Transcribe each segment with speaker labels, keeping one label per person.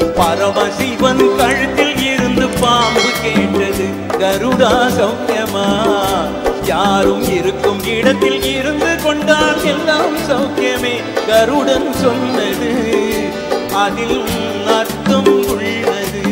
Speaker 1: பரமசிவன் கழுத்தில் இருந்து பாம்பு கேட்டது கருடா சௌக்கியமா யாரும் இருக்கும் இடத்தில் இருந்து கொண்டால் எல்லாம் சௌக்கியமே கருடன் சொன்னது அதில் அர்த்தம் உள்ளது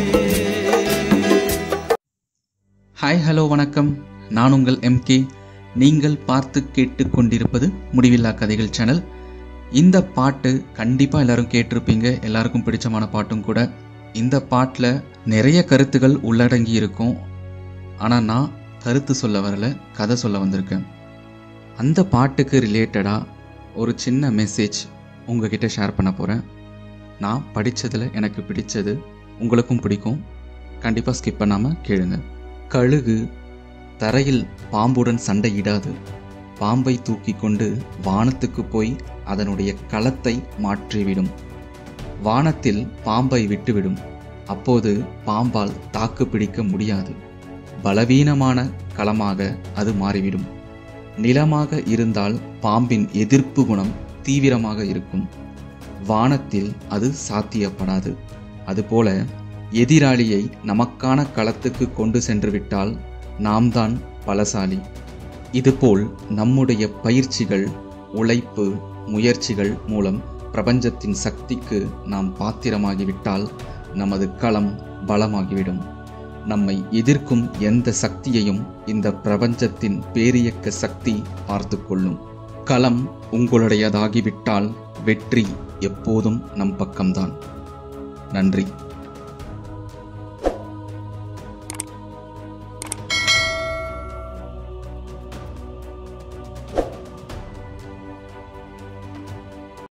Speaker 2: ஹாய் ஹலோ வணக்கம் நான் உங்கள் எம்கே நீங்கள் பார்த்து கேட்டுக்கொண்டிருப்பது முடிவில்லா கதைகள் சேனல் இந்த பாட்டு கண்டிப்பாக எல்லாரும் கேட்டிருப்பீங்க எல்லாருக்கும் பிடிச்சமான பாட்டும் கூட இந்த பாட்டில் நிறைய கருத்துகள் உள்ளடங்கி இருக்கும் ஆனால் நான் கருத்து சொல்ல வரல கதை சொல்ல வந்திருக்கேன் அந்த பாட்டுக்கு ரிலேட்டடாக ஒரு சின்ன மெசேஜ் உங்ககிட்ட ஷேர் பண்ண போகிறேன் நான் படித்ததில் எனக்கு பிடிச்சது உங்களுக்கும் பிடிக்கும் கண்டிப்பாக ஸ்கிப் பண்ணாமல் கேளுங்க கழுகு தரையில் பாம்புடன் சண்டையிடாது பாம்பை தூக்கி கொண்டு வானத்துக்கு போய் அதனுடைய களத்தை மாற்றிவிடும் வானத்தில் பாம்பை விட்டுவிடும் அப்போது பாம்பால் தாக்கு பிடிக்க முடியாது பலவீனமான களமாக அது மாறிவிடும் நிலமாக இருந்தால் பாம்பின் எதிர்ப்பு குணம் தீவிரமாக இருக்கும் வானத்தில் அது சாத்தியப்படாது அதுபோல எதிராளியை நமக்கான களத்துக்கு கொண்டு சென்று விட்டால் நாம் தான் பலசாலி இதுபோல் நம்முடைய பயிற்சிகள் உழைப்பு முயற்சிகள் மூலம் பிரபஞ்சத்தின் சக்திக்கு நாம் பாத்திரமாகிவிட்டால் நமது களம் பலமாகிவிடும் நம்மை எதிர்க்கும் எந்த சக்தியையும் இந்த பிரபஞ்சத்தின் பேரியக்க சக்தி பார்த்து கொள்ளும் களம் உங்களுடையதாகிவிட்டால் வெற்றி எப்போதும் நம் பக்கம்தான் நன்றி